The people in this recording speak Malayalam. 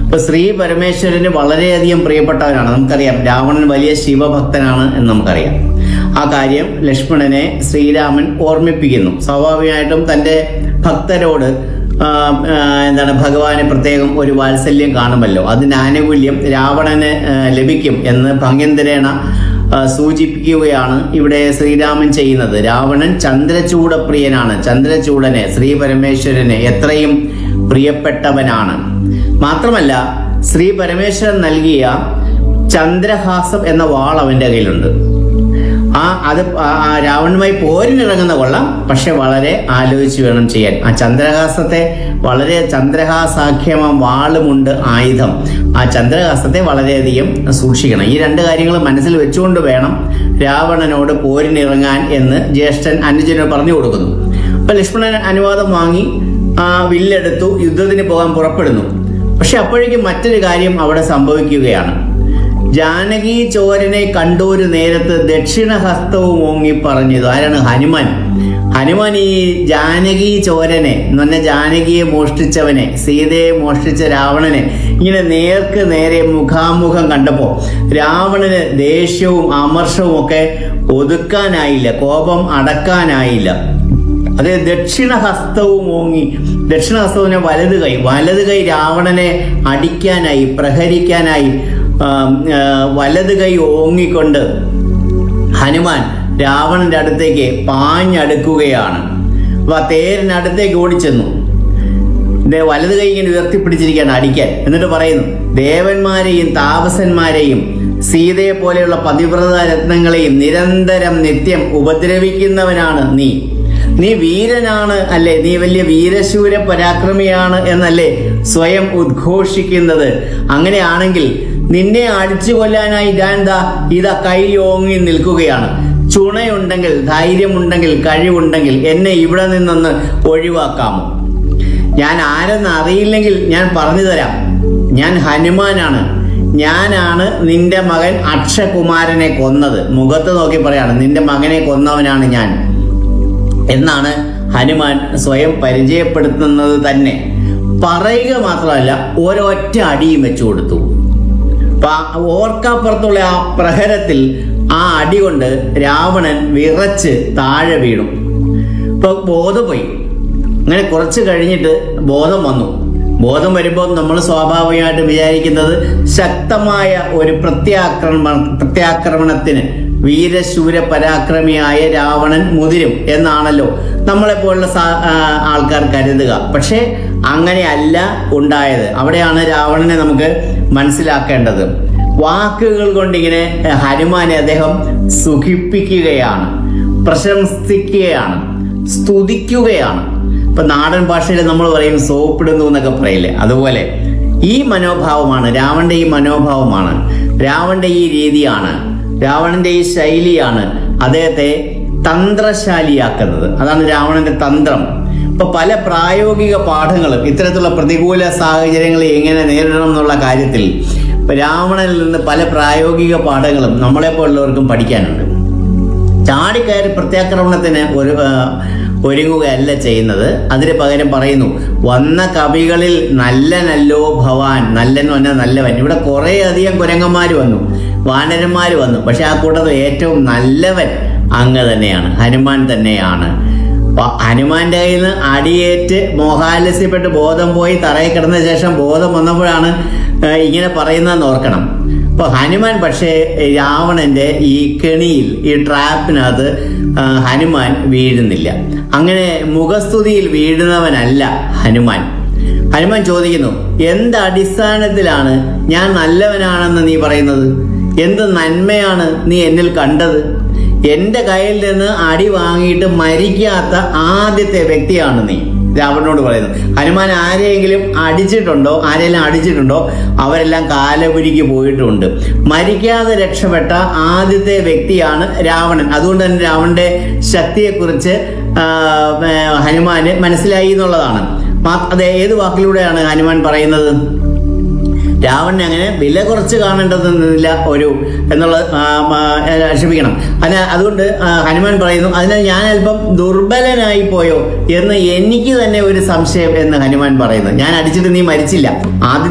ഇപ്പൊ ശ്രീ പരമേശ്വരന് വളരെയധികം പ്രിയപ്പെട്ടവനാണ് നമുക്കറിയാം രാവണൻ വലിയ ശിവഭക്തനാണ് എന്ന് നമുക്കറിയാം ആ കാര്യം ലക്ഷ്മണനെ ശ്രീരാമൻ ഓർമ്മിപ്പിക്കുന്നു സ്വാഭാവികമായിട്ടും തന്റെ ഭക്തരോട് ആ, ആ, എന്താണ് ഭഗവാന് പ്രത്യേകം ഒരു വാത്സല്യം കാണുമല്ലോ അതിന് ആനുകൂല്യം രാവണന് ആ, ലഭിക്കും എന്ന് ഭംഗ്യന്തരേണ ആ, സൂചിപ്പിക്കുകയാണ് ഇവിടെ ശ്രീരാമൻ ചെയ്യുന്നത് രാവണൻ ചന്ദ്രചൂഡപ്രിയനാണ് ചന്ദ്രചൂഡനെ ശ്രീ പരമേശ്വരന് എത്രയും പ്രിയപ്പെട്ടവനാണ് മാത്രമല്ല ശ്രീ പരമേശ്വരൻ നൽകിയ ചന്ദ്രഹാസം എന്ന വാൾ അവന്റെ കയ്യിലുണ്ട് ആ അത് ആ- ആ രാവണുമായി പോരിനിറങ്ങുന്ന കൊള്ളാം പക്ഷെ വളരെ ആലോചിച്ച് വേണം ചെയ്യാൻ ആ ചന്ദ്രഹാസത്തെ വളരെ ചന്ദ്രഹാസാഖ്യമം വാളുമുണ്ട് ആയുധം ആ ചന്ദ്രഹാസത്തെ വളരെയധികം സൂക്ഷിക്കണം ഈ രണ്ട് കാര്യങ്ങൾ മനസ്സിൽ വെച്ചുകൊണ്ട് വേണം രാവണനോട് പോരിനിറങ്ങാൻ എന്ന് ജ്യേഷ്ഠൻ അനുജനോട് പറഞ്ഞു കൊടുക്കുന്നു അപ്പൊ ലക്ഷ്മണൻ അനുവാദം വാങ്ങി ആ വില്ലെടുത്തു യുദ്ധത്തിന് പോകാൻ പുറപ്പെടുന്നു പക്ഷെ അപ്പോഴേക്കും മറ്റൊരു കാര്യം അവിടെ സംഭവിക്കുകയാണ് ജാനകി ചോരനെ കണ്ടൊരു നേരത്ത് ദക്ഷിണഹസ്തവും ഓങ്ങി പറഞ്ഞത് ആരാണ് ഹനുമാൻ ഹനുമാൻ ഈ ജാനകി ചോരനെ എന്ന് പറഞ്ഞ ജാനകിയെ മോഷ്ടിച്ചവനെ സീതയെ മോഷ്ടിച്ച രാവണനെ ഇങ്ങനെ നേർക്ക് നേരെ മുഖാമുഖം കണ്ടപ്പോ രാവണന് ദേഷ്യവും അമർഷവും ഒക്കെ ഒതുക്കാനായില്ല കോപം അടക്കാനായില്ല അത് ദക്ഷിണഹസ്തവും ഓങ്ങി ദക്ഷിണഹസ്തവിനെ വലത് കൈ വലത് കൈ രാവണനെ അടിക്കാനായി പ്രഹരിക്കാനായി ആം, ആ, വലത് കൈ ഓങ്ങിക്കൊണ്ട് ഹനുമാൻ രാവണന്റെ അടുത്തേക്ക് പാഞ്ഞടുക്കുകയാണ് അപ്പൊ ആ തേരിനടുത്തേക്ക് ഓടിച്ചെന്നു ദേ വലത് കൈ ഇങ്ങനെ ഉയർത്തിപ്പിടിച്ചിരിക്കുകയാണ് അടിക്കാൻ എന്നിട്ട് പറയുന്നു ദേവന്മാരെയും താപസന്മാരെയും സീതയെ പോലെയുള്ള പതിവ്രത രത്നങ്ങളെയും നിരന്തരം നിത്യം ഉപദ്രവിക്കുന്നവനാണ് നീ നീ വീരനാണ് അല്ലേ നീ വലിയ വീരശൂര പരാക്രമിയാണ് എന്നല്ലേ സ്വയം ഉദ്ഘോഷിക്കുന്നത് അങ്ങനെയാണെങ്കിൽ നിന്നെ അടിച്ചു കൊല്ലാനായി ഞാൻ ദാ ഇതാ കൈ ഓങ്ങി നിൽക്കുകയാണ് ചുണയുണ്ടെങ്കിൽ ധൈര്യമുണ്ടെങ്കിൽ കഴിവുണ്ടെങ്കിൽ എന്നെ ഇവിടെ നിന്നൊന്ന് ഒഴിവാക്കാമോ ഞാൻ ആരെന്ന് അറിയില്ലെങ്കിൽ ഞാൻ പറഞ്ഞു തരാം ഞാൻ ഹനുമാനാണ് ഞാനാണ് നിന്റെ മകൻ അക്ഷകുമാരനെ കൊന്നത് മുഖത്ത് നോക്കി പറയാണ് നിന്റെ മകനെ കൊന്നവനാണ് ഞാൻ എന്നാണ് ഹനുമാൻ സ്വയം പരിചയപ്പെടുത്തുന്നത് തന്നെ പറയുക മാത്രമല്ല ഒരൊറ്റ അടിയും വെച്ചു കൊടുത്തു അപ്പൊ ആ ഓർക്കാപ്പുറത്തുള്ള ആ പ്രഹരത്തിൽ ആ അടി കൊണ്ട് രാവണൻ വിറച്ച് താഴെ വീണു ഇപ്പൊ ബോധം പോയി അങ്ങനെ കുറച്ച് കഴിഞ്ഞിട്ട് ബോധം വന്നു ബോധം വരുമ്പോൾ നമ്മൾ സ്വാഭാവികമായിട്ട് വിചാരിക്കുന്നത് ശക്തമായ ഒരു പ്രത്യാക്രമണ പ്രത്യാക്രമണത്തിന് വീരശൂര പരാക്രമിയായ രാവണൻ മുതിരും എന്നാണല്ലോ നമ്മളെപ്പോലുള്ള സാ- ആ, ആൾക്കാർ കരുതുക പക്ഷേ അങ്ങനെയല്ല ഉണ്ടായത് അവിടെയാണ് രാവണനെ നമുക്ക് മനസ്സിലാക്കേണ്ടത് വാക്കുകൾ കൊണ്ടിങ്ങനെ ഹനുമാനെ അദ്ദേഹം സുഖിപ്പിക്കുകയാണ് പ്രശംസിക്കുകയാണ് സ്തുതിക്കുകയാണ് ഇപ്പൊ നാടൻ ഭാഷയിൽ നമ്മൾ പറയും സോപ്പിടുന്നു എന്നൊക്കെ പറയില്ലേ അതുപോലെ ഈ മനോഭാവമാണ് രാവണന്റെ ഈ മനോഭാവമാണ് രാവണന്റെ ഈ രീതിയാണ് രാവണന്റെ ഈ ശൈലിയാണ് അദ്ദേഹത്തെ തന്ത്രശാലിയാക്കുന്നത് അതാണ് രാവണന്റെ തന്ത്രം ഇപ്പൊ പല പ്രായോഗിക പാഠങ്ങളും ഇത്തരത്തിലുള്ള പ്രതികൂല സാഹചര്യങ്ങളെ എങ്ങനെ നേരിടണം എന്നുള്ള കാര്യത്തിൽ ഇപ്പൊ രാവണനിൽ നിന്ന് പല പ്രായോഗിക പാഠങ്ങളും നമ്മളെ പോലുള്ളവർക്കും പഠിക്കാനുണ്ട് ചാടിക്കയറി പ്രത്യാക്രമണത്തിന് ഒരു ആ, ഒരുങ്ങുകയല്ല ചെയ്യുന്നത് അതിന് പകരം പറയുന്നു വന്ന കവികളിൽ നല്ലനല്ലോ ഭവാൻ നല്ലൻ വന്ന നല്ലവൻ ഇവിടെ കുറേ അധികം കുരങ്ങന്മാർ വന്നു വാനരന്മാർ വന്നു പക്ഷെ ആ കൂട്ടത്തിൽ ഏറ്റവും നല്ലവൻ അങ്ങ് തന്നെയാണ് ഹനുമാൻ തന്നെയാണ് അപ്പൊ ഹനുമാന്റെ കയ്യിൽ നിന്ന് അടിയേറ്റ് മോഹാലസ്യപ്പെട്ട് ബോധം പോയി തറയിൽ കിടന്ന ശേഷം ബോധം വന്നപ്പോഴാണ് ആ, ഇങ്ങനെ പറയുന്നതെന്ന് ഓർക്കണം അപ്പൊ ഹനുമാൻ പക്ഷേ രാവണന്റെ ഈ കെണിയിൽ ഈ ട്രാപ്പിനകത്ത് ആ, ഹനുമാൻ വീഴുന്നില്ല അങ്ങനെ മുഖസ്തുതിയിൽ വീഴുന്നവനല്ല ഹനുമാൻ ഹനുമാൻ ചോദിക്കുന്നു എന്ത് അടിസ്ഥാനത്തിലാണ് ഞാൻ നല്ലവനാണെന്ന് നീ പറയുന്നത് എന്ത് നന്മയാണ് നീ എന്നിൽ കണ്ടത് എന്റെ കയ്യിൽ നിന്ന് അടി വാങ്ങിയിട്ട് മരിക്കാത്ത ആദ്യത്തെ വ്യക്തിയാണ് നീ രാവണനോട് പറയുന്നു ഹനുമാൻ ആരെയെങ്കിലും അടിച്ചിട്ടുണ്ടോ ആരെല്ലാം അടിച്ചിട്ടുണ്ടോ അവരെല്ലാം കാലപുരിക്ക് പോയിട്ടുണ്ട് മരിക്കാതെ രക്ഷപ്പെട്ട ആദ്യത്തെ വ്യക്തിയാണ് രാവണൻ അതുകൊണ്ട് തന്നെ രാവണന്റെ ശക്തിയെക്കുറിച്ച് ആ, ഏ, ഹനുമാന് മനസ്സിലായി എന്നുള്ളതാണ് മാ- അത് ഏത് വാക്കിലൂടെയാണ് ഹനുമാൻ പറയുന്നത് രാവണനെ അങ്ങനെ വില കുറച്ച് കാണേണ്ടതെന്നില്ല ഒരു എന്നുള്ളത് ആ, ആ, ക്ഷമിക്കണം അതിന് അതുകൊണ്ട് ആ, ഹനുമാൻ പറയുന്നു അതിനാൽ ഞാൻ അല്പം ദുർബലനായി പോയോ എന്ന് എനിക്ക് തന്നെ ഒരു സംശയം എന്ന് ഹനുമാൻ പറയുന്നു ഞാൻ അടിച്ചിട്ട് നീ മരിച്ചില്ല ആദ്യ